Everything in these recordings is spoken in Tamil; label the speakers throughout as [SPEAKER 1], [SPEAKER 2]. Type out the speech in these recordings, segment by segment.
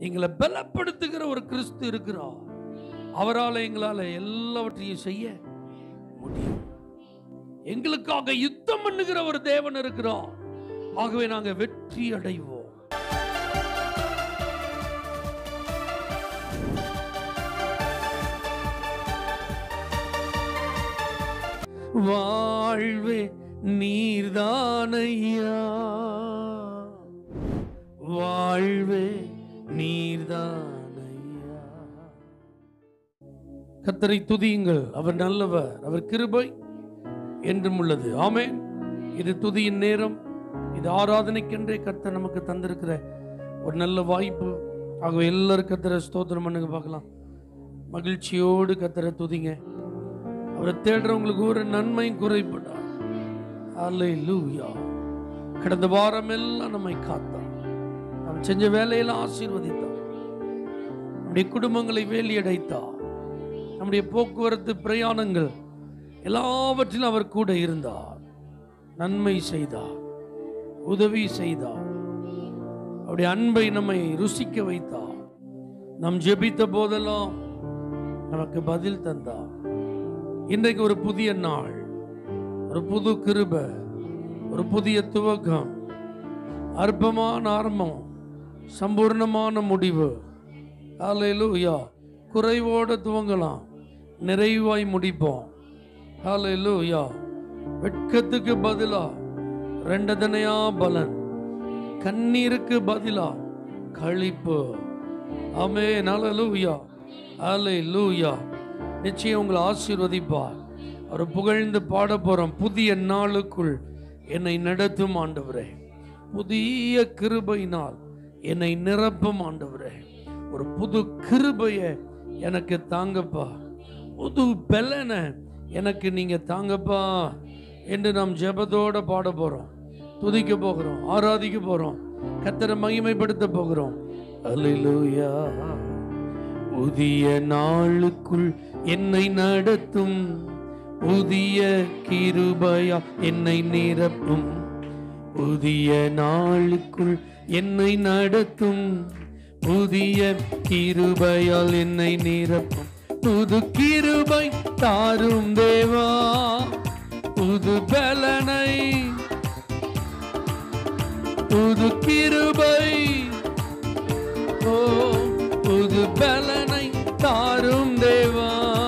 [SPEAKER 1] எங்களை பலப்படுத்துகிற ஒரு கிறிஸ்து இருக்கிறார் அவரால் எங்களால் எல்லாவற்றையும் செய்ய முடியும் எங்களுக்காக யுத்தம் பண்ணுகிற ஒரு தேவன் இருக்கிறார் ஆகவே நாங்க வெற்றி அடைவோம் வாழ்வே நீர்தானையா வாழ்வே நீர்தானையா கத்தரை துதியுங்கள் அவர் நல்லவர் அவர் கிருபை என்றும் உள்ளது ஆமென் இது துதியின் நேரம் இது ஆராதனைக்கென்றே கர்த்தர் நமக்கு தந்திருக்கிற ஒரு நல்ல வாய்ப்பு ஆகவே எல்லாரும் கத்தரை ஸ்தோத்திரம் பண்ணுங்க பார்க்கலாம் மகிழ்ச்சியோடு கத்தரை துதிங்க அவரை தேடுறவங்களுக்கு ஒரு நன்மையும் குறைபடா அல்லேலூயா கடந்த வாரம் எல்லாம் நம்மை காத்தார் நாம் செஞ்ச வேலையெல்லாம் ஆசீர்வதித்தார் நம்முடைய குடும்பங்களை வேலியடைத்தார் நம்முடைய போக்குவரத்து பிரயாணங்கள் எல்லாவற்றிலும் அவர் கூட இருந்தார் நன்மை செய்தார் உதவி செய்தார் அவருடைய அன்பை நம்மை ருசிக்க வைத்தார் நாம் ஜெபித்த போதெல்லாம் நமக்கு பதில் தந்தார் இன்றைக்கு ஒரு புதிய நாள் ஒரு புது கிருப ஒரு புதிய துவக்கம் அற்பமான ஆரம்பம் சம்பூர்ணமான முடிவு ஹalleluya குறைவோட துவங்கலாம் நிறைவாய் முடிப்போம் ஹalleluya வெட்கத்துக்கு பதிலா ரெண்டதனையா பலன் கண்ணீருக்கு பதிலா களிப்பு ஆமே ஹalleluya ஹalleluya நிச்சயம் உங்களை ஆசீர்வதிப்பார் அவர் புகழ்ந்து பாட போறோம் புதிய நாளுக்குள் என்னை நடத்தும் ஆண்டவரே புதிய கிருபையினால் என்னை நிரப்பும் ஆண்டவரே ஒரு புது கிருபையை எனக்கு தாங்கப்பா புது பெலனை எனக்கு நீங்க தாங்கப்பா என்று நாம் ஜெபத்தோட பாட போறோம் துதிக்க போகிறோம் ஆராதிக்க போறோம் கத்தரை மகிமைப்படுத்த போகிறோம் அல்லேலூயா புதிய நாளுக்குள் என்னை நடத்தும் புதிய கிருபையா என்னை நிரப்பும் புதிய நாளுக்குள் என்னை நடத்தும் புதிய கிருபையால் என்னை நிரப்பும் புது கிருபை தாரும் தேவா புது பலனை புது கிருபை ஓ புது பலனை தாரும் தேவா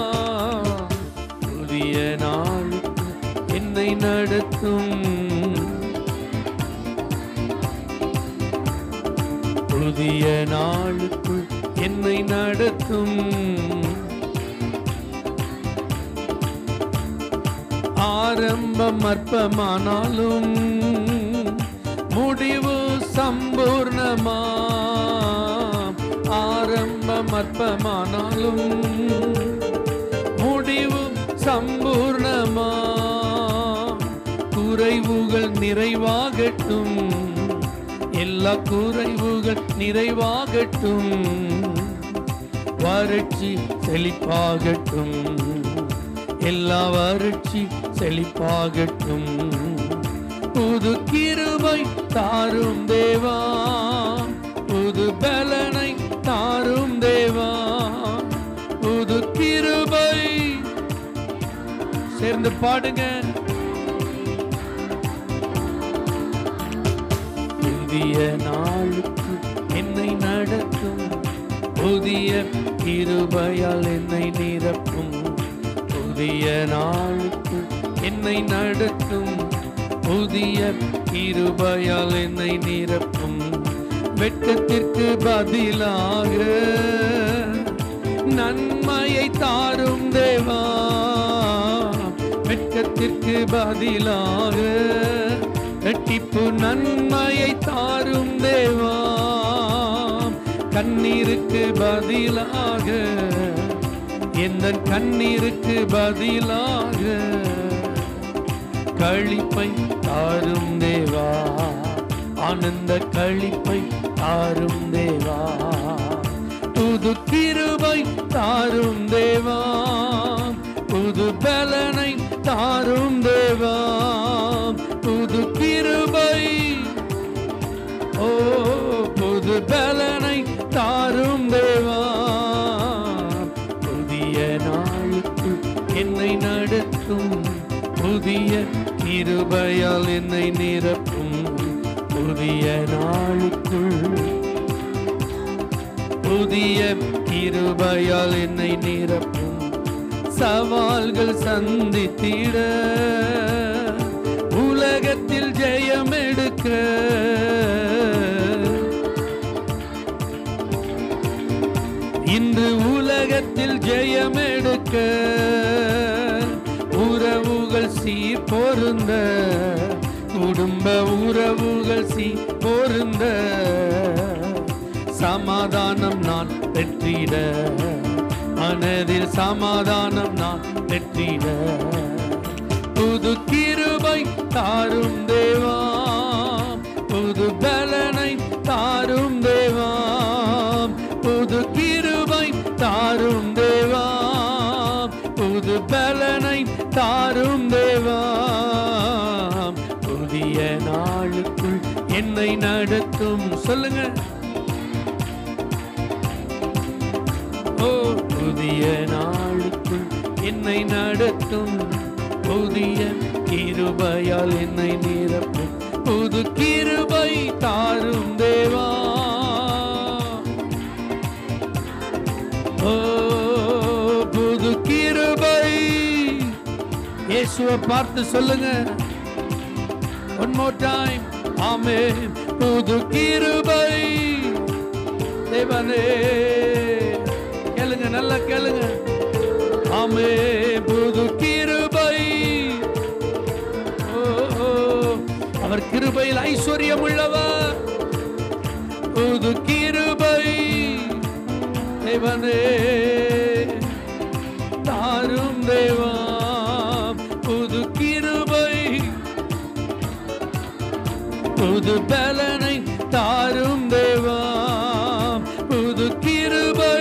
[SPEAKER 1] புதிய நாளுக்கு என்னை நடத்தும் புதிய நாளுக்குள் என்னை நடத்தும் ஆரம்பம் அற்பமானாலும் முடிவு சம்பூர்ணமா ஆரம்பம் அற்பமானாலும் முடிவு சம்பூர்ணமா குறைவுகள் நிறைவாகட்டும் எல்லா குறைவுகள் நிறைவாகட்டும் வறட்சி செழிப்பாகட்டும் எல்லா வறட்சி செழிப்பாகட்டும் புது கிருபை தாரும் தேவா புது பலனை தாரும் தேவா புது கிருபை சேர்ந்து பாடுங்க புதிய நாளுக்கு என்னை நடத்தும் புதிய கிருபையால் என்னை நிரப்பும் புதிய நாளுக்கு என்னை நடத்தும் புதிய கிருபையால் என்னை நிரப்பும் வெட்கத்திற்கு பதிலாக நன்மையை தாரும் தேவா வெட்கத்திற்கு பதிலாக ரெட்டிப்பு நன்மையை தாரும் தேவா கண்ணீருக்கு பதிலாக எந்த கண்ணீருக்கு பதிலாக களிப்பை தாரும் தேவா ஆனந்த களிப்பை தாரும் தேவா புது கிருபை தாரும் தேவா புது பலனை தாரும் தேவா புது கிருபை ஓ புது பலனை தாரும் புதிய கிருபையால் என்னை நிரப்பும் புதிய நாளுக்குள் புதிய கிருபையால் என்னை நிரப்பும் சவால்கள் சந்தித்திட உலகத்தில் ஜெயம் எடுக்க இன்று உலகத்தில் ஜெயம் எடுக்க உறவுகள் சீர் பொருந்த குடும்ப உறவுகள் சீர் பொருந்த சமாதானம் நான் பெற்றிட மனதில் சமாதானம் நான் பெற்றிட புது கிருபை தாரும் தேவா புது பலனை தாரும் தேவா புது கிருபை தாரும் தேவா புது பலனை தாரும் தேவா புதிய நாளுக்குள் என்னை நடத்தும் சொல்லுங்க ஓ புதிய நாளுக்குள் என்னை நடத்தும் புதிய கிருபையால் என்னை நிரப்பும் புது கிருபை தாரும் தேவா ஓ புது கிருபை இயேசுவை பார்த்து சொல்லுங்க ஒன் மோர் டைம் ஆமே புது கிருபை தேவனே கேளுங்க நல்லா கேளுங்க ஆமே புது கிருபை ஓ, ஓ, அவர் கிருபையில் ஐஸ்வர்யம் உள்ளவர் புது கிருபை தேவனே தாரும் தேவா புது கிருபை புது பலனை தாரும் தேவா புது கிருபை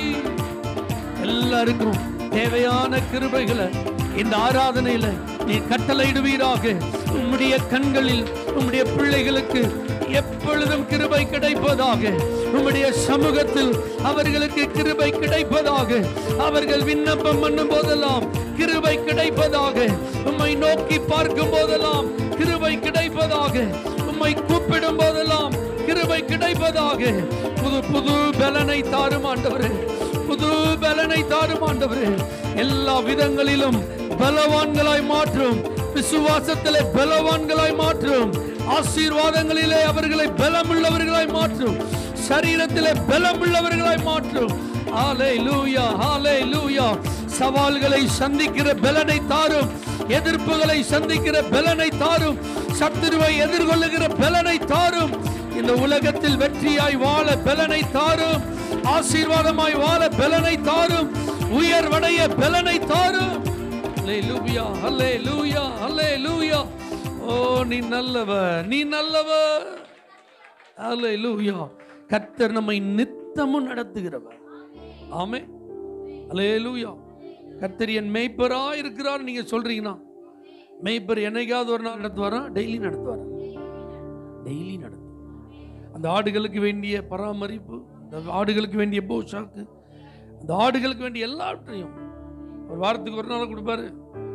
[SPEAKER 1] எல்லாருக்கும் தேவையான கிருபைகளை இந்த ஆராதனையில நீ கட்டளையிடுவீராக உம்முடைய கண்களில் உம்முடைய பிள்ளைகளுக்கு எப்பொழுதும் கிருபை கிடைப்பதாக உம்முடைய சமூகத்தில் அவர்களுக்கு கிருபை கிடைப்பதாக அவர்கள் விண்ணப்பம் பண்ணும் போதெல்லாம் கிருபை கிடைப்பதாக உம்மை நோக்கி பார்க்கும் போதெல்லாம் கிருபை கிடைப்பதாக உம்மை கூப்பிடும் போதெல்லாம் கிருபை கிடைப்பதாக புது புது பலனை தாரும் ஆண்டவரே புது பலனை தாரும் ஆண்டவரே எல்லா விதங்களிலும் பலவான்களாய் மாற்றும் விசுவாசத்திலே பலவான்களாய் மாற்றும் ஆசீர்வாதங்களிலே அவர்களை பலமுள்ளவர்களாய் மாற்றும் சரீரத்திலே பலமுள்ளவர்களாய் மாற்றும் ஆலே லூயா ஆலே லூயா சவால்களை சந்திக்கிற பலனை தாரும் எதிர்ப்புகளை சந்திக்கிற பலனை தாரும் சத்துருவை எதிர்கொள்ளுகிற பலனை தாரும் இந்த உலகத்தில் வெற்றியாய் வாழ பலனை தாரும் ஆசீர்வாதமாய் வாழ பலனை தாரும் உயர்வடைய பலனை தாரும் அல்லேலூயா அல்லேலூயா அல்லேலூயா ஓ நீ நல்லவர் நீ நல்லவர் அல்லேலூயா கர்த்தர் நம்மை நித்தமும் நடத்துகிறவர் ஆமே அல்லேலூயா கர்த்தர் என் மேய்ப்பரா இருக்கிறார் நீங்க சொல்றீங்கன்னா மேய்ப்பர் என்னைக்காவது ஒரு நாள் நடத்துவாரா டெய்லி நடத்துவாரா டெய்லி நடத்தும் அந்த ஆடுகளுக்கு வேண்டிய பராமரிப்பு அந்த ஆடுகளுக்கு வேண்டிய போஷாக்கு அந்த ஆடுகளுக்கு வேண்டிய எல்லாவற்றையும் ஒரு வாரத்துக்கு ஒரு நாள் கொடுப்பாரு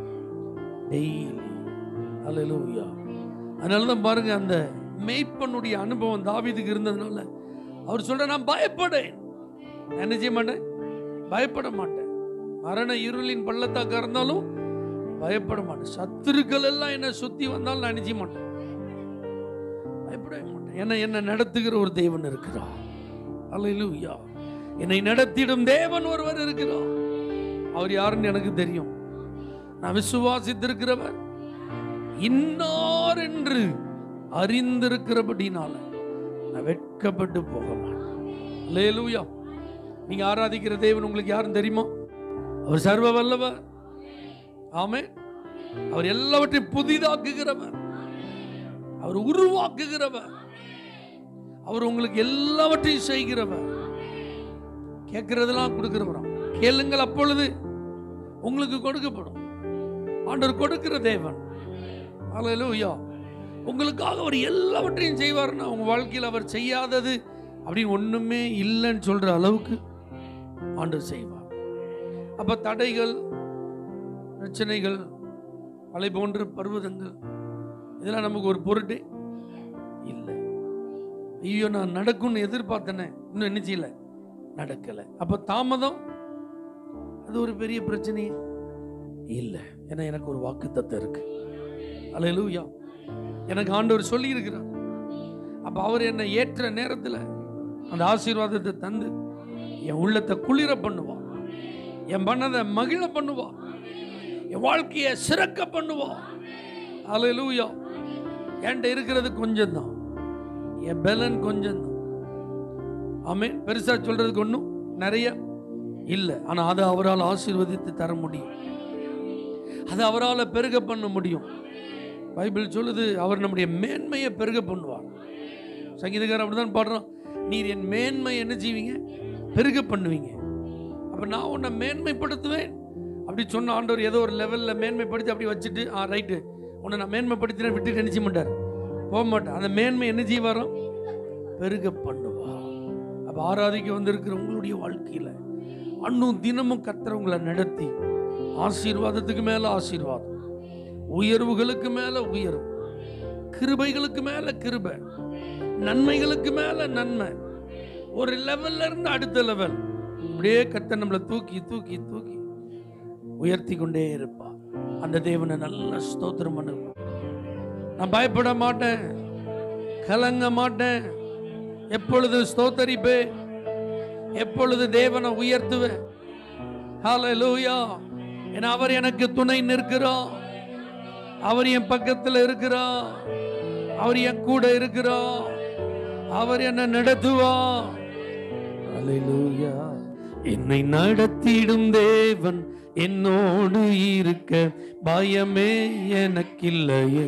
[SPEAKER 1] டெய்லி அல்லேலூயா அதனால தான் பாருங்க அந்த மேய்ப்பனுடைய அனுபவம் தாவீதுக்கு இருந்ததுனால அவர் சொல்ற நான் பயப்படேன் நான் என்ன செய்ய மாட்டேன் பயப்பட மாட்டேன் மரண இருளின் பள்ளத்தாக்கா இருந்தாலும் பயப்பட மாட்டேன் சத்துருக்கள் எல்லாம் என்ன சுத்தி வந்தாலும் நான் என்ன செய்ய மாட்டேன் பயப்படவே மாட்டேன் ஏன்னா என்ன நடத்துகிற ஒரு தேவன் இருக்கிறார் அல்லேலூயா என்னை நடத்திடும் தேவன் ஒருவர் இருக்கிறார் அவர் யாருன்னு எனக்கு தெரியும் நான் விசுவாசித்திருக்கிறவர் இன்னார் என்று அறிந்திருக்கிறபடினால நான் வெட்கப்பட்டு போக மாட்டேன் அல்லேலூயா நீங்க ஆராதிக்கிற தேவன் உங்களுக்கு யாரும் தெரியுமா அவர் சர்வ வல்லவர் ஆமே அவர் எல்லாவற்றையும் புதிதாக்குகிறவர் அவர் உருவாக்குகிறவர் அவர் உங்களுக்கு எல்லாவற்றையும் செய்கிறவர் கேட்கிறதெல்லாம் கொடுக்கிறவராம் கேளுங்கள் அப்பொழுது உங்களுக்கு கொடுக்கப்படும் ஆண்டவர் கொடுக்கிற தேவன் அல்லேலூயா உங்களுக்காக அவர் எல்லாவற்றையும் செய்வார்னா உங்க வாழ்க்கையில் அவர் செய்யாதது அப்படின்னு ஒண்ணுமே இல்லைன்னு சொல்ற அளவுக்கு ஆண்டவர் செய்வார் அப்ப தடைகள் பிரச்சனைகள் மலை போன்ற பர்வதங்கள் இதெல்லாம் நமக்கு ஒரு பொருட்டு இல்லை ஐயோ நான் நடக்கும்னு எதிர்பார்த்தேனே இன்னும் என்ன செய்யல நடக்கலை அப்போ தாமதம் அது ஒரு பெரிய பிரச்சனையே இல்லை ஏன்னா எனக்கு ஒரு வாக்கு தத்தம் இருக்கு அல்லேலூயா எனக்கு ஆண்டவர் சொல்லி இருக்கிறார் அப்ப அவர் என்னை ஏற்ற நேரத்தில் அந்த ஆசீர்வாதத்தை தந்து என் உள்ளத்தை குளிர பண்ணுவா என் பண்ணதை மகிழ பண்ணுவா என் வாழ்க்கையை சிறக்க பண்ணுவா அல்லேலூயா என்கிட்ட இருக்கிறது கொஞ்சம் தான் என் பலன் கொஞ்சம் தான் ஆமென் பெருசா சொல்றதுக்கு ஒன்றும் நிறைய இல்லை ஆனா அதை அவரால் ஆசீர்வதித்து தர முடியும் அதை அவரால் பெருக பண்ண முடியும் பைபிள் சொல்லுது அவர் நம்முடைய மேன்மையை பெருக பண்ணுவார் சங்கீதக்காரர் அப்படிதான் பாடுறான் நீர் என் மேன்மை என்ன செய்வீங்க பெருக பண்ணுவீங்க அப்ப நான் உன்னை மேன்மைப்படுத்துவேன் அப்படி சொன்ன ஆண்டவர் ஏதோ ஒரு லெவல்ல மேன்மைப்படுத்தி அப்படி வச்சுட்டு ஆ ரைட்டு உன்னை நான் மேன்மைப்படுத்தினேன் விட்டு நினைச்ச மாட்டார் போக மாட்டார் அந்த மேன்மை என்ன செய்வாரோ பெருக பண்ணுவா அப்ப ஆராதிக்க வந்திருக்கிற உங்களுடைய வாழ்க்கையில அன்னும் தினமும் கர்த்தர் உங்களை நடத்தி ஆசீர்வாதத்துக்கு மேல ஆசீர்வாதம் உயர்வுகளுக்கு மேல உயர்வு கிருபைகளுக்கு மேல கிருபை நன்மைகளுக்கு மேல நன்மை ஒரு லெவல்ல இருந்து அடுத்த லெவல் அப்படியே கர்த்தர் நம்மளை தூக்கி தூக்கி தூக்கி உயர்த்தி கொண்டே இருப்பார் அந்த தேவனை நல்ல ஸ்தோத்திரம் பண்ணுங்க நான் பயப்பட மாட்டேன் கலங்க மாட்டேன் எப்பொழுது ஸ்தோத்தரிப்பேன் எப்பொழுது தேவனை உயர்த்துவேன் ஹalleluya ஏன்னா அவர் எனக்கு துணை நிற்கிறார் அவர் என் பக்கத்தில் இருக்கிறார் அவர் என் கூட இருக்கிறார் அவர் என்ன நடத்துவார் ஹalleluya என்னை நடத்திடும் தேவன் என்னோடு இருக்க பயமே எனக்கில்லையே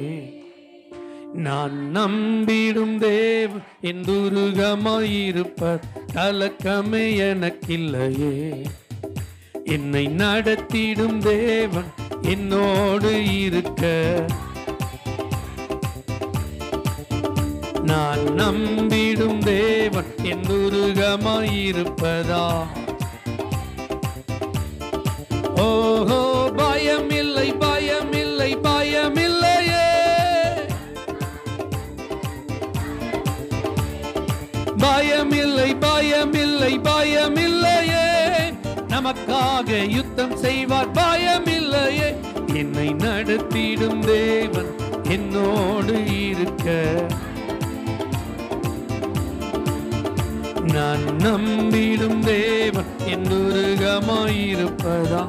[SPEAKER 1] நான் நம்பிடும் தேவன் என் துருகமாயிருப்பர் கலக்கமே எனக்கில்லையே என்னை நடத்திடும் தேவன் என்னோடு இருக்க நான் நம்பிடும் தேவன் என் துருகமாயிருப்பதா ஓஹோ பயமில்லை பயமில்லை பயமில்லையே பயமில்லை பயமில்லை பயமில்லையே நமக்காக யுத்தம் செய்வார் பயமில்லையே என்னை நடத்திடும் தேவன் என்னோடு இருக்க நான் நம்பிடும் தேவன் என் துருகமாயிருப்பதா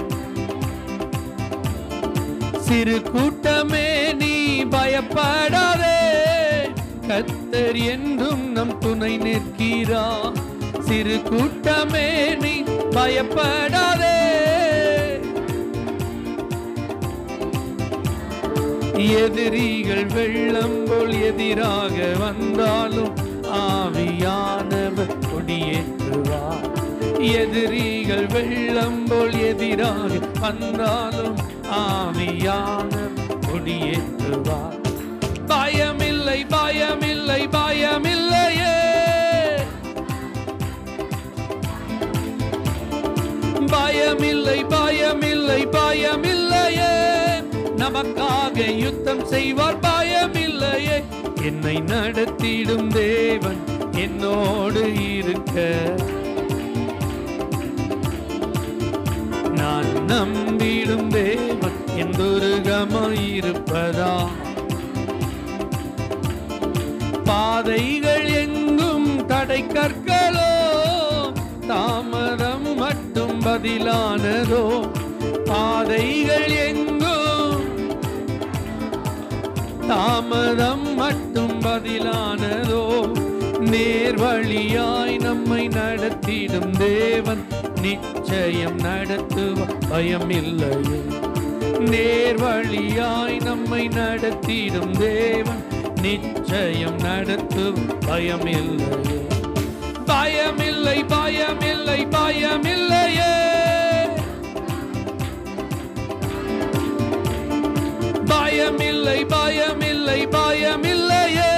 [SPEAKER 1] சிறு கூட்டமே நீ பயப்படாதே கத்தர் என்றும் நம் துணை நிற்கிறா சிறு கூட்டமே நீ பயப்படாதே எதிரிகள் வெள்ளம் போல் எதிராக வந்தாலும் ஆவியானவர் கொடியேற்றுவார் எதிரிகள் வெள்ளம் போல் எதிராக வந்தாலும் ஆவியானவர் கொடியேற்றுவார் பயமில்லை பயமில்லை பயமில்லையே பயமில்லை பயமில்லை பயமில்லையே நமக்காக யுத்தம் செய்வார் பயமில்லையே என்னை நடத்திடும் தேவன் என்னோடு இருக்க நான் நம்பிடும் தேவன் என் துருகமாயிருப்பதா பாதைகள் எங்கும் தடை கற்களோ தாமதம் மட்டும் பதிலானதோ பாதைகள் எங்கும் தாமதம் மட்டும் பதிலானதோ நேர்வழியாய் நம்மை நடத்திடும் தேவன் நிச்சயம் நடத்துவார் பயமில்லையே நேர்வழியாய் நம்மை நடத்திடும் தேவன் நிச்சயம் நடத்தும் பயமில்லையே பயமில்லை பயமில்லை பயமில்லையே பயமில்லை பயமில்லை பயமில்லையே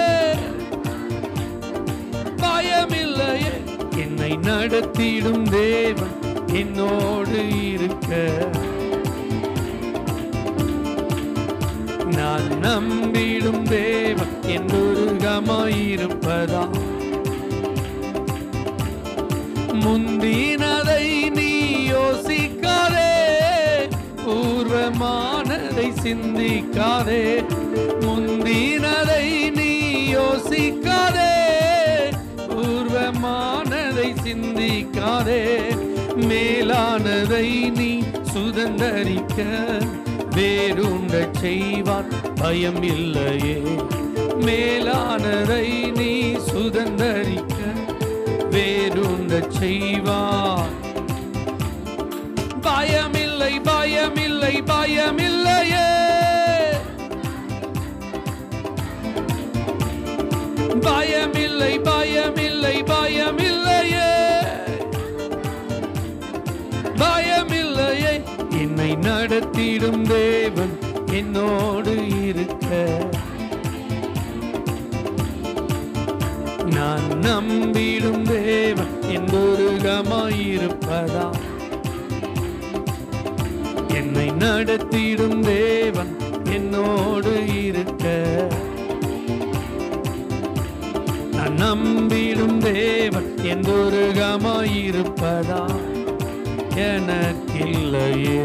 [SPEAKER 1] பயமில்லையே என்னை நடத்திடும் தேவன் என்னோடு இருக்க நான் நம்பிடும் தேவன் என் துருகமாயிருப்பதா முந்தினதை நீ யோசிக்காதே பூர்வமானதை சிந்திக்காதே முந்தினதை நீ யோசிக்காதே பூர்வமானதை சிந்திக்காதே மேலானதை நீ சுதந்தரிக்க வேறுண்ட செய்வார் பயம் இல்லையே மேலானதை நீ சுதந்தரிக்க வேறுண்ட செய்வார் பயமில்லை பயமில்லை பயமில்லையே பயமில்லை பயமில்லை பயமில்லையே பயமில்லையே என்னை நடத்திடும் தேவன் என்னோடு இருக்க நான் நம்பிடும் தேவன் என் துருகமாயிருப்பதா என்னை நடத்திடும் தேவன் என்னோடு இருக்க நான் நம்பிடும் தேவன் என் துருகமாயிருப்பதா எனக்கில்லையே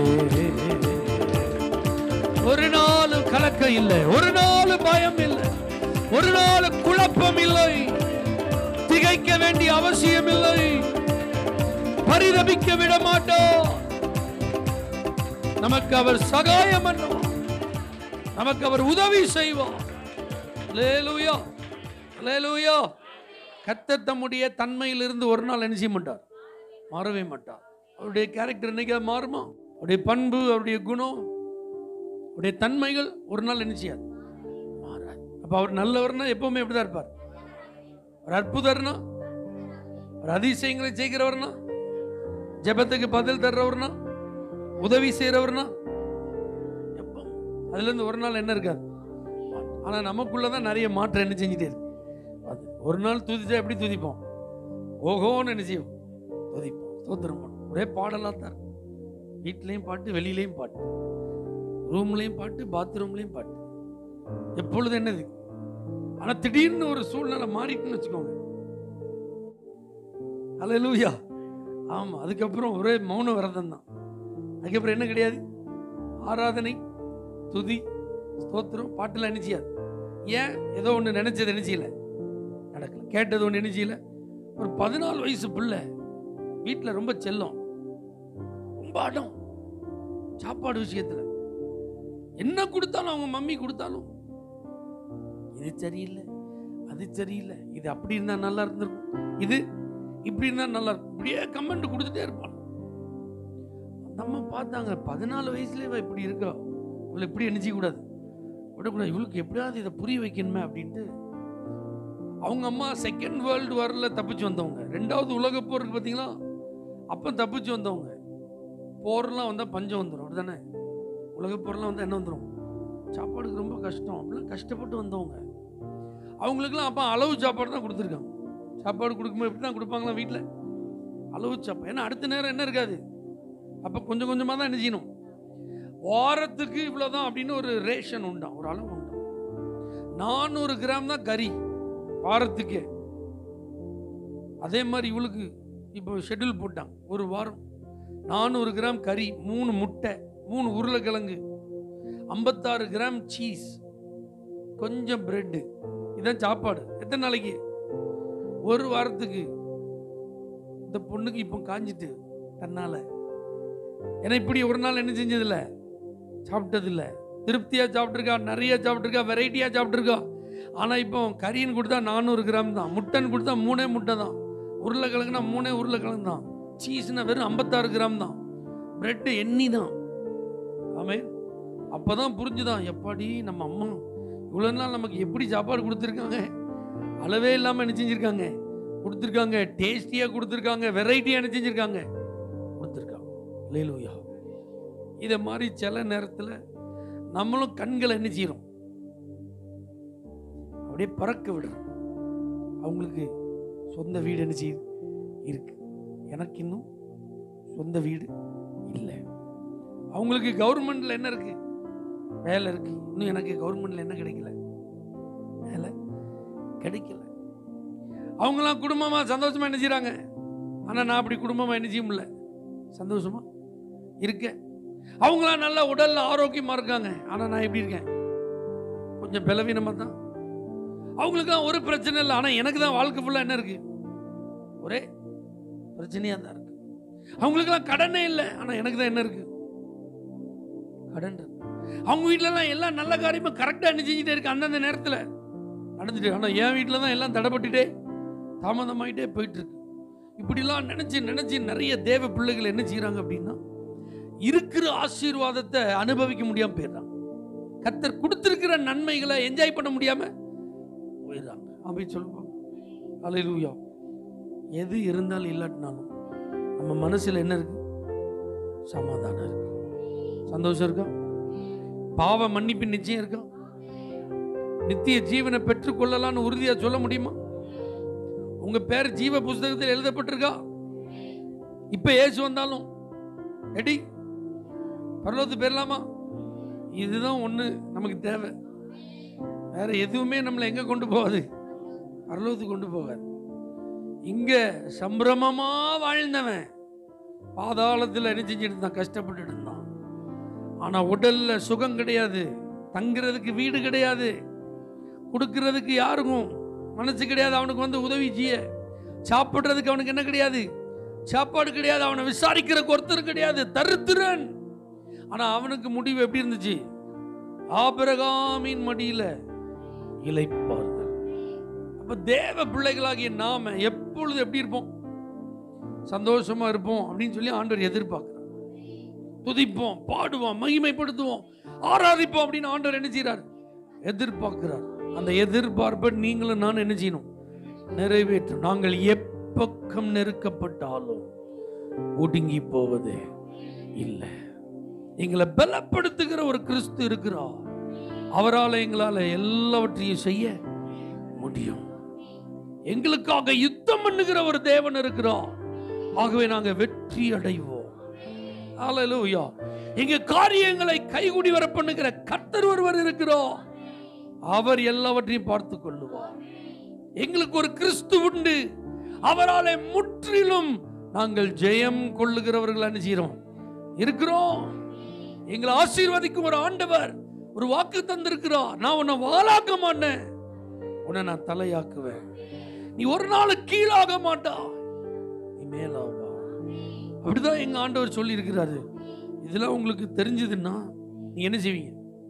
[SPEAKER 1] ஒரு நாள் கலக்கம் இல்லை ஒரு நாள் பயம் இல்லை ஒரு நாள் குழப்பம் இல்லை திகைக்க வேண்டிய அவசியம் இல்லை பரிதபிக்க விட மாட்டோம் நமக்கு அவர் சகாயம் பண்ணுவார் நமக்கு அவர் உதவி செய்வார் லேலுயா லேலுயா கர்த்தர் தம்முடைய தன்மையிலிருந்து ஒரு நாள் என்ன செய்ய மாட்டார் மாறவே மாட்டார் அவருடைய கேரக்டர் என்னைக்கு மாறுமா அவருடைய பண்பு அவருடைய குணம் அவருடைய தன்மைகள் ஒரு நாள் என்ன செய்யாது மாறாது அப்ப அவர் நல்லவர்னா எப்பவுமே இப்படிதான் இருப்பார் ஒரு அற்புதர்னா ஒரு அதிசயங்களை செய்கிறவர்னா ஜெபத்துக்கு பதில் தர்றவர்னா உதவி செய்கிறவர்னா எப்போ அதுல இருந்து ஒரு நாள் என்ன இருக்காது ஆனா நமக்குள்ளதான் நிறைய மாற்றம் என்ன செஞ்சுட்டே இருக்கு அது ஒரு நாள் துதிச்சா எப்படி துதிப்போம் ஓஹோன்னு என்ன செய்வோம் துதிப்போம் ஸ்தோத்திரம் பண்ணுவோம் ஒரே பாடலாக தான் இருக்கும் வீட்லேயும் பாட்டு வெளியிலையும் பாட்டு ரூம்லேயும் பாட்டு பாத்ரூம்லேயும் பாட்டு எப்பொழுது என்னது ஆனா திடீர்னு ஒரு சூழ்நிலை மாறிட்டுன்னு வச்சுக்கோங்க அல்லேலூயா ஆமா அதுக்கப்புறம் ஒரே மௌன விரதம் தான் அதுக்கப்புறம் என்ன கிடையாது ஆராதனை துதி ஸ்தோத்திரம் பாட்டுலாம் என்ன செய்யாது ஏன் ஏதோ ஒன்று நினைச்சது என்ன செய்யல நடக்கல கேட்டது ஒன்று என்ன செய்யல ஒரு பதினாலு வயசு பிள்ளை வீட்டில் ரொம்ப செல்லம் ரொம்ப அடம் சாப்பாடு விஷயத்துல என்ன கொடுத்தாலும் அவங்க மம்மி கொடுத்தாலும் இது சரியில்லை அது சரியில்லை இது அப்படி இருந்தா நல்லா இருந்திருக்கும் இது இப்படி இருந்தா நல்லா இருக்கும் இப்படியே கமெண்ட் கொடுத்துட்டே இருப்பான் நம்ம பார்த்தாங்க பதினாலு வயசுல இவ இப்படி இருக்கா இவளை இப்படி நினைச்சிக்க கூடாது விடக்கூடாது இவளுக்கு எப்படியாவது இதை புரிய வைக்கணுமே அப்படின்ட்டு அவங்க அம்மா செகண்ட் வேர்ல்டு வாரில் தப்பிச்சு வந்தவங்க ரெண்டாவது உலக போர் இருக்கு பார்த்தீங்களா அப்போ தப்பிச்சு வந்தவங்க போர்லாம் வந்தால் பஞ்சம் வந்துடும் அப்படிதானே உலக போர்லாம் வந்தால் என்ன வந்துடும் சாப்பாடுக்கு ரொம்ப கஷ்டம் அப்படிலாம் கஷ்டப்பட்டு வந்தவங்க அவங்களுக்குலாம் அப்போ அளவு சாப்பாடு தான் கொடுத்துருக்காங்க சாப்பாடு கொடுக்கும்போது எப்படி தான் கொடுப்பாங்களா வீட்டில் அளவு சாப்பாடு ஏன்னா அடுத்த நேரம் என்ன இருக்காது அப்போ கொஞ்சம் கொஞ்சமாக தான் என்ன செய்யணும் வாரத்துக்கு இவ்வளோதான் அப்படின்னு ஒரு ரேஷன் உண்டாம் ஒரு அளவு உண்டாம் நானூறு கிராம் தான் கறி வாரத்துக்கு அதே மாதிரி இவளுக்கு இப்போ ஷெட்யூல் போட்டாங்க ஒரு வாரம் நானூறு கிராம் கறி மூணு முட்டை மூணு உருளைக்கிழங்கு ஐம்பத்தாறு கிராம் சீஸ் கொஞ்சம் பிரெட்டு இதான் சாப்பாடு எத்தனை நாளைக்கு ஒரு வாரத்துக்கு இந்த பொண்ணுக்கு இப்போ காஞ்சிட்டு தன்னால ஏன்னா இப்படி ஒரு நாள் என்ன செஞ்சதில்ல சாப்பிட்டதில்ல திருப்தியாக சாப்பிட்ருக்கா நிறைய சாப்பிட்ருக்கா வெரைட்டியாக சாப்பிட்ருக்கா ஆனால் இப்போ கறின்னு கொடுத்தா நானூறு கிராம் தான் முட்டைன்னு கொடுத்தா மூணே முட்டை தான் உருளைக்கிழங்குனா மூணே உருளைக்கிழங்கு தான் சீஸ்னா வெறும் ஐம்பத்தாறு கிராம் தான் பிரெட்டு எண்ணி தான் ஆமே அப்போ தான் புரிஞ்சுதான் எப்பாடி நம்ம அம்மா இவ்வளோ நாள் நமக்கு எப்படி சாப்பாடு கொடுத்துருக்காங்க அளவே இல்லாமல் என்ன செஞ்சுருக்காங்க கொடுத்துருக்காங்க டேஸ்டியாக கொடுத்துருக்காங்க வெரைட்டியாக என்ன செஞ்சுருக்காங்க கொடுத்துருக்காங்க லேலூயா இதை மாதிரி சில நேரத்தில் நம்மளும் கண்களை என்ன செய்கிறோம் அப்படியே பறக்க விடுறோம் அவங்களுக்கு சொந்த வீடு என்ன செய்யுது இருக்கு எனக்கு இன்னும் சொந்த வீடு இல்லை அவங்களுக்கு கவர்மெண்ட்ல என்ன இருக்கு வேலை இருக்கு இன்னும் எனக்கு கவர்மெண்ட்ல என்ன கிடைக்கல வேலை கிடைக்கல அவங்களாம் குடும்பமா சந்தோஷமா என்ன செய்றாங்க ஆனா நான் அப்படி குடும்பமா என்ன செய்ய முடியல சந்தோஷமா இருக்கேன் அவங்களாம் நல்ல உடல்ல ஆரோக்கியமா இருக்காங்க ஆனா நான் எப்படி இருக்கேன் கொஞ்சம் பலவீனமா தான் அவங்களுக்குலாம் ஒரு பிரச்சனை இல்லை ஆனா எனக்கு தான் வாழ்க்கை ஃபுல்லா என்ன இருக்கு ஒரே பிரச்சனையா தான் இருக்கு அவங்களுக்கெல்லாம் கடனே இல்லை ஆனா எனக்கு தான் என்ன இருக்கு கடன் இருக்கு அவங்க வீட்டிலலாம் எல்லாம் நல்ல காரியமா கரெக்டாக என்ன செஞ்சுட்டே இருக்கு அந்தந்த நேரத்தில் நடந்துட்டு ஆனால் என் வீட்டில் தான் எல்லாம் தடைப்பட்டுட்டே தாமதமாயிட்டே போயிட்டு இருக்கு இப்படிலாம் நினைச்சு நினைச்சு நிறைய தேவ பிள்ளைகள் என்ன செய்றாங்க அப்படின்னா இருக்கிற ஆசீர்வாதத்தை அனுபவிக்க முடியாம போயிடுறாங்க கத்தர் கொடுத்திருக்கிற நன்மைகளை என்ஜாய் பண்ண முடியாம போயிடுறாங்க அப்படின்னு சொல்லுவோம் அலையிலூயா எது இருந்தாலும் இல்லாட்டினாலும் நம்ம மனசுல என்ன இருக்கு சமாதானம் இருக்கு சந்தோஷம் இருக்கா பாவ மன்னிப்பு நிச்சயம் இருக்கா நித்திய ஜீவனை பெற்றுக்கொள்ளலாம்னு உறுதியா சொல்ல முடியுமா உங்க பேர் ஜீவ புஸ்தகத்தில் எழுதப்பட்டிருக்கா இப்ப ஏசு வந்தாலும் எடி பரலோகத்து பேரலாமா இதுதான் ஒண்ணு நமக்கு தேவை வேற எதுவுமே நம்மளை எங்க கொண்டு போகாது பரலோகத்துக்கு கொண்டு போகாது இங்க சம்பிரமமா வாழ்ந்தவன் பாதாளத்தில் என்ன செஞ்சுட்டு இருந்தான் கஷ்டப்பட்டுட்டு இருந்தான் ஆனா உடல்ல சுகம் கிடையாது தங்குறதுக்கு வீடு கிடையாது கொடுக்கறதுக்கு யாருக்கும் மனசு கிடையாது அவனுக்கு வந்து உதவி செய்ய சாப்பிடுறதுக்கு அவனுக்கு என்ன கிடையாது சாப்பாடு கிடையாது அவனை விசாரிக்கிற ஒருத்தர் கிடையாது தருத்திரன் ஆனா அவனுக்கு முடிவு எப்படி இருந்துச்சு ஆபிரகாமின் மடியில இளைப்பார்கள் அப்ப தேவ பிள்ளைகளாகிய நாம எப்பொழுது எப்படி இருப்போம் சந்தோஷமா இருப்போம் அப்படின்னு சொல்லி ஆண்டவர் எதிர்பார்க்கிறார் துதிப்போம் பாடுவோம் மகிமைப்படுத்துவோம் ஆராதிப்போம் அப்படின்னு ஆண்டவர் என்ன செய்றார் எதிர்பார்க்கிறார் அந்த எதிர்பார்ப்பை நீங்களும் நான் என்ன செய்யணும் நிறைவேற்றும் நாங்கள் எப்பக்கம் நெருக்கப்பட்டாலும் ஒடுங்கி போவது இல்லை எங்களை பலப்படுத்துகிற ஒரு கிறிஸ்து இருக்கிறார் அவரால் எங்களால் எல்லாவற்றையும் செய்ய முடியும் எங்களுக்காக யுத்தம் பண்ணுகிற ஒரு தேவன் இருக்கிறார் ஆகவே நாங்க வெற்றி அடைவோம் ஹalleluya எங்க காரியங்களை கைகூடி வர பண்ணுகிற கர்த்தர் ஒருவர் இருக்கிறோம் அவர் எல்லாவற்றையும் பார்த்து கொள்ளுவார் எங்களுக்கு ஒரு கிறிஸ்து உண்டு அவராலே முற்றிலும் நாங்கள் ஜெயம் கொள்ளுகிறவர்கள் என்ன செய்கிறோம் இருக்கிறோம் எங்களை ஆசீர்வதிக்கும் ஒரு ஆண்டவர் ஒரு வாக்கு தந்திருக்கிறார் நான் உன்னை வாளாக்க மாட்டேன் உன்னை நான் தலையாக்குவேன் நீ ஒரு நாள் கீழாக மாட்டா நீ மேலாவா அப்படிதான் எங்க ஆண்டவர் சொல்லி இருக்கிறாரு இதெல்லாம் உங்களுக்கு தெரிஞ்சதுன்னா நீ என்ன செய்வீங்க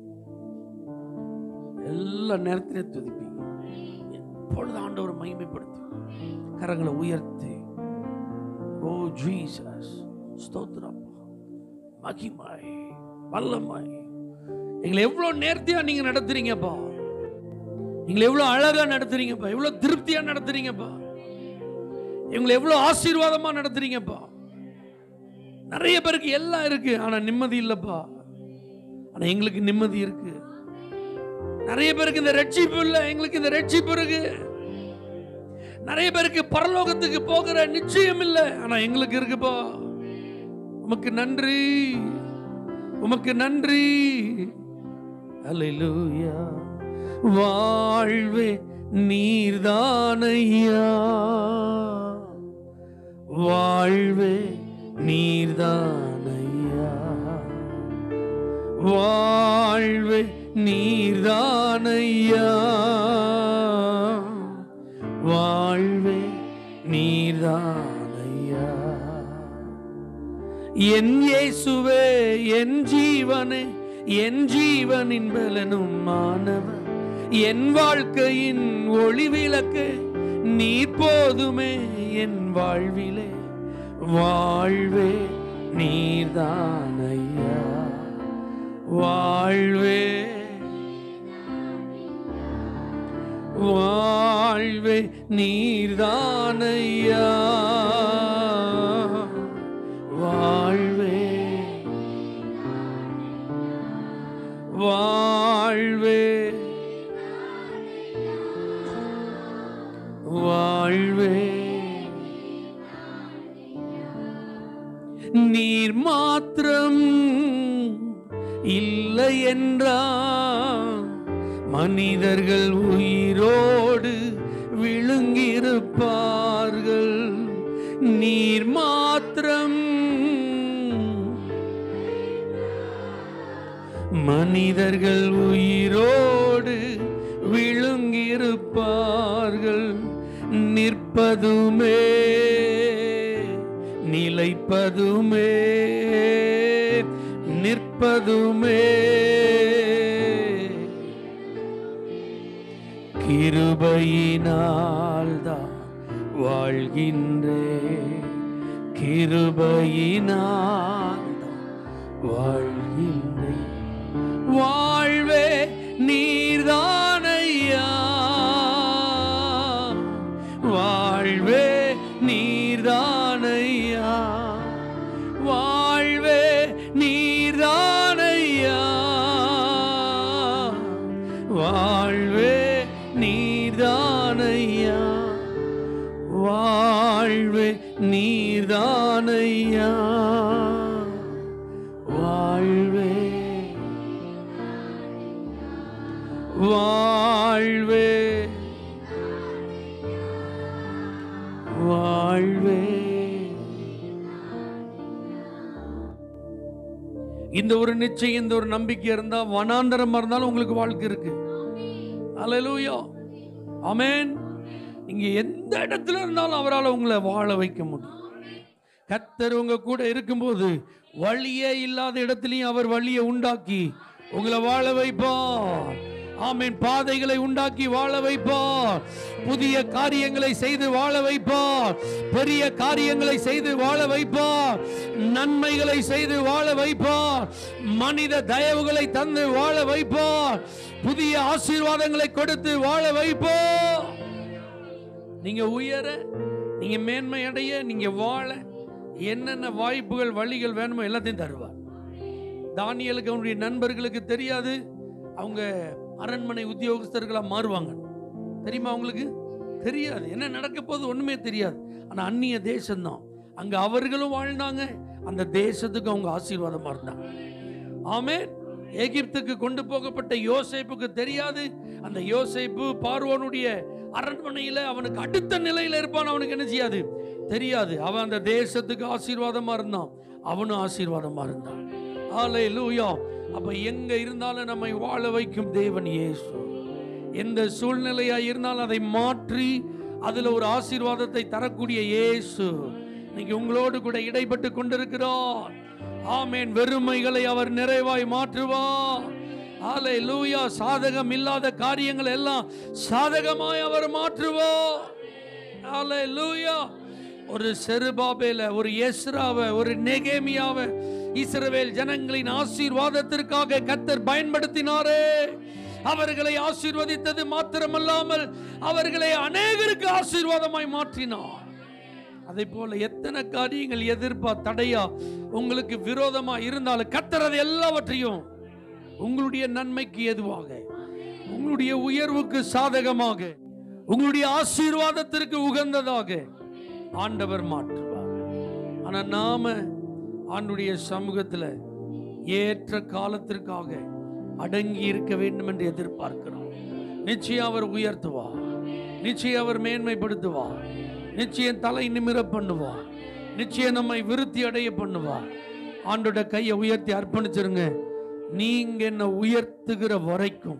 [SPEAKER 1] எல்லா நேரத்திலே துதிப்பீங்க எப்பொழுது ஆண்டவர் மகிமைப்படுத்து கரங்களை உயர்த்தி ஓ ஜீசஸ் ஸ்தோத்திரம் மகிமாய் வல்லமாய் எங்களை எவ்வளவு நேர்த்தியா நீங்க நடத்துறீங்கப்பா எங்களை எவ்வளவு அழகா நடத்துறீங்கப்பா எவ்வளவு திருப்தியா நடத்துறீங்கப்பா எங்களை எவ்வளவு ஆசீர்வாதமா நடத்துறீங்கப்பா நிறைய பேருக்கு எல்லாம் இருக்கு ஆனா நிம்மதி இல்லப்பா ஆனா எங்களுக்கு நிம்மதி இருக்கு நிறைய பேருக்கு இந்த ரட்சிப்பு இல்லை எங்களுக்கு இந்த ரட்சிப்பு இருக்கு நிறைய பேருக்கு பரலோகத்துக்கு போகிற நிச்சயம் இல்லை ஆனா எங்களுக்கு இருக்குப்பா உமக்கு நன்றி உமக்கு நன்றி அல்லேலூயா வாழ்வே நீர்தானையா வாழ்வே நீர்தானையா வாழ்வே நீர்தானையா வாழ்வே நீர்தானையா என் இயேசுவே என் ஜீவனே என் ஜீவனின் பலனும் மாணவர் என் வாழ்க்கையின் ஒளி விளக்கு நீர் போதுமே என் வாழ்விலே வாழ்வே நீர்தானையா வாழ்வே வாழ்வே நீர்தானையா வாழ்வே வாழ்வே வாழ்வே நீர் மாத்திரம் இல்லை என்றால் மனிதர்கள் உயிரோடு விழுங்கியிருப்பார்கள் நீர் மாத்திரம் மனிதர்கள் உயிரோடு விழுங்கியிருப்பார்கள் நிற்பதுமே நிலைப்பதுமே நிற்பதுமே கிருபையினால் தான் வாழ்கின்றே கிருபையினால் தான் வாழ்கின்றே வாழ்வே நீர்தானையா வாழ்வே நீர்தானையா வாழ்வே நீர்தானையா வாழ்வே நீர்தானையா வாழ்வே நீர்தானையா வாழ்வே வாழ்வே வாழ்வே இந்த ஒரு நிச்சயம் இந்த ஒரு நம்பிக்கை இருந்தா வனாந்தரமா இருந்தாலும் உங்களுக்கு வாழ்க்கை இருக்கு அல்லேலூயா ஆமென் நீங்க எந்த இடத்துல இருந்தாலும் அவரால் உங்களை வாழ வைக்க முடியும் கத்தர் உங்க கூட இருக்கும்போது வழியே இல்லாத இடத்துலயும் அவர் வழியை உண்டாக்கி உங்களை வாழ வைப்பார் ஆமீன் பாதைகளை உண்டாக்கி வாழ வைப்பார் புதிய காரியங்களை செய்து வாழ வைப்பார் பெரிய காரியங்களை செய்து வாழ வைப்பார் நன்மைகளை செய்து வாழ வைப்பார் மனித தயவுகளை தந்து வாழ வைப்பார் புதிய ஆசீர்வாதங்களை கொடுத்து வாழ வைப்பார் நீங்க உயர நீங்க மேன்மை அடைய நீங்க வாழ என்னென்ன வாய்ப்புகள் வழிகள் வேணுமோ எல்லாத்தையும் தருவார் தானியலுக்கு அவனுடைய நண்பர்களுக்கு தெரியாது அவங்க அரண்மனை உத்தியோகஸ்தர்களா மாறுவாங்க தெரியுமா அவங்களுக்கு தெரியாது என்ன நடக்க போகுது ஒண்ணுமே தெரியாது ஆனா அந்நிய தேசம்தான் அங்க அவர்களும் வாழ்ந்தாங்க அந்த தேசத்துக்கு அவங்க ஆசீர்வாதமா இருந்தாங்க ஆமென் எகிப்துக்கு கொண்டு போகப்பட்ட யோசேப்புக்கு தெரியாது அந்த யோசேப்பு பார்வோனுடைய அரண்மனையில அவனுக்கு அடுத்த நிலையில இருப்பான் அவனுக்கு என்ன செய்யாது தெரியாது அவன் அந்த தேசத்துக்கு ஆசீர்வாதமா இருந்தான் அவனும் ஆசீர்வாதமா இருந்தான் ஆலை லூயா அப்ப எங்க இருந்தாலும் நம்மை வாழ வைக்கும் தேவன் இயேசு எந்த சூழ்நிலையா இருந்தாலும் அதை மாற்றி அதுல ஒரு ஆசீர்வாதத்தை தரக்கூடிய இயேசு இன்னைக்கு உங்களோடு கூட இடைப்பட்டு கொண்டிருக்கிறார் ஆமேன் வெறுமைகளை அவர் நிறைவாய் மாற்றுவார் ஆலை லூயா சாதகம் இல்லாத காரியங்கள் எல்லாம் சாதகமாய் அவர் மாற்றுவார் ஆலை லூயா ஒரு செருபாபேல ஒரு எஸ்ராவை ஒரு நெகேமியாவை இஸ்ரவேல் ஜனங்களின் ஆசீர்வாதத்திற்காக கத்தர் பயன்படுத்தினாரே அவர்களை ஆசீர்வதித்தது மாத்திரமல்லாமல் அவர்களை அநேகருக்கு ஆசீர்வாதமாய் மாற்றினார் அதே போல எத்தனை காரியங்கள் எதிர்ப்பா தடையா உங்களுக்கு விரோதமா இருந்தாலும் கத்தர் அது எல்லாவற்றையும் உங்களுடைய நன்மைக்கு எதுவாக உங்களுடைய உயர்வுக்கு சாதகமாக உங்களுடைய ஆசீர்வாதத்திற்கு உகந்ததாக ஆண்டவர் மாற்றுவார் ஆனா நாம ஆண்டுடைய சமூகத்துல ஏற்ற காலத்திற்காக அடங்கி இருக்க வேண்டும் என்று எதிர்பார்க்கிறோம் நிச்சயம் அவர் உயர்த்துவார் நிச்சயம் அவர் மேன்மைப்படுத்துவார் நிச்சயம் தலை நிமிர பண்ணுவார் நிச்சயம் நம்மை விருத்தி அடைய பண்ணுவார் ஆண்டோட கையை உயர்த்தி அர்ப்பணிச்சிருங்க நீங்க என்ன உயர்த்துகிற வரைக்கும்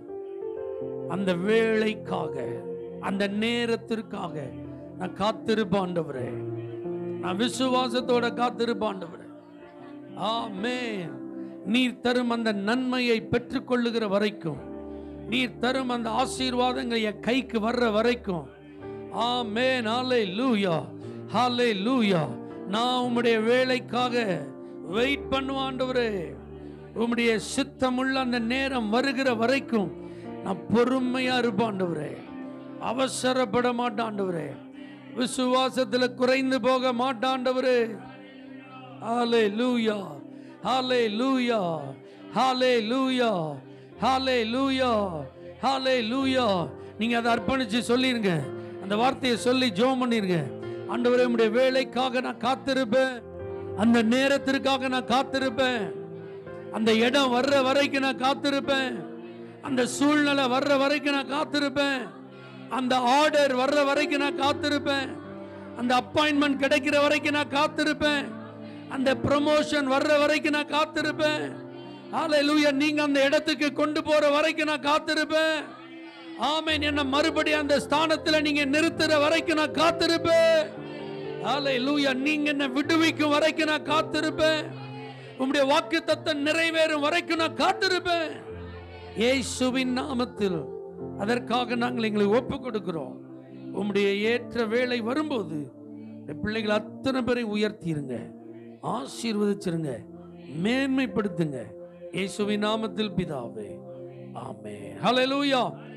[SPEAKER 1] அந்த வேலைக்காக அந்த நேரத்திற்காக நான் காத்திருப்பேன் ஆண்டவரே நான் விசுவாசத்தோட காத்திருப்பேன் ஆண்டவரே ஆமென் நீர் தரும் அந்த நன்மையை பெற்றுக்கொள்ளுகிற வரைக்கும் நீர் தரும் அந்த ஆசீர்வாதங்கள் என் கைக்கு வர்ற வரைக்கும் ஆமென் ஹாலே லூயா ஹாலே லூயா நான் உம்முடைய வேலைக்காக வெயிட் பண்ணுவேன் ஆண்டவரே உம்முடைய சித்தமுள்ள அந்த நேரம் வருகிற வரைக்கும் நான் பொறுமையா இருப்பேன் ஆண்டவரே அவசரப்பட மாட்டேன் ஆண்டவரே விசுவாசத்துல குறைந்து போக மாட்டேன் ஆண்டவரே ஹாலே லூயா ஹாலே லூயா ஹாலே லூயா ஹாலே லூயா ஹாலே லூயா நீங்க அதை அர்ப்பணிச்சு சொல்லிருங்க அந்த வார்த்தையை சொல்லி ஜெபம் பண்ணிருங்க ஆண்டவரே உம்முடைய வேலைக்காக நான் காத்திருப்பேன் அந்த நேரத்திற்காக நான் காத்திருப்பேன் அந்த இடம் வர்ற வரைக்கும் நான் காத்திருப்பேன் அந்த சூழ்நிலை வர்ற வரைக்கும் நான் காத்திருப்பேன் அந்த ஆர்டர் வர்ற வரைக்கும் நான் காத்திருப்பேன் அந்த அப்பாயின்மெண்ட் கிடைக்கிற வரைக்கும் நான் காத்திருப்பேன் அந்த ப்ரமோஷன் வர்ற வரைக்கும் நான் காத்திருப்பேன் ஹalleluya நீங்க அந்த இடத்துக்கு கொண்டு போற வரைக்கும் நான் காத்திருப்பேன் ஆமென் என்ன மறுபடியும் அந்த ஸ்தானத்துல நீங்க நிறுத்துற வரைக்கும் நான் காத்திருப்பேன் ஹalleluya நீங்க என்ன விடுவிக்கும் வரைக்கும் நான் காத்திருப்பேன் உம்முடைய வாக்கு தத்தம் நிறைவேறும் வரைக்கும் நான் காத்திருப்பேன் இயேசுவின் நாமத்தில் அதற்காக நாங்கள் எங்களை ஒப்பு கொடுக்கிறோம் உம்முடைய ஏற்ற வேளை வரும்போது இந்த பிள்ளைகள் அத்தனை பேரை உயர்த்திருங்க ஆசீர்வதிச்சிருங்க மேன்மைப்படுத்துங்க இயேசுவின் நாமத்தில் பிதாவே ஆமே ஹalleluya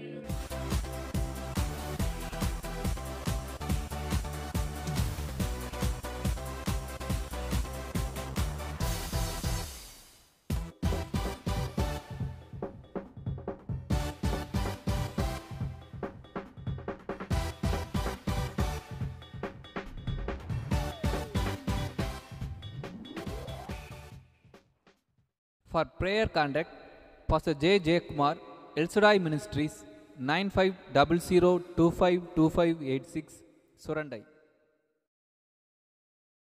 [SPEAKER 2] For prayer contact, Pastor J. J. Kumar, El Shaddai Ministries, 9500252586, Surandai.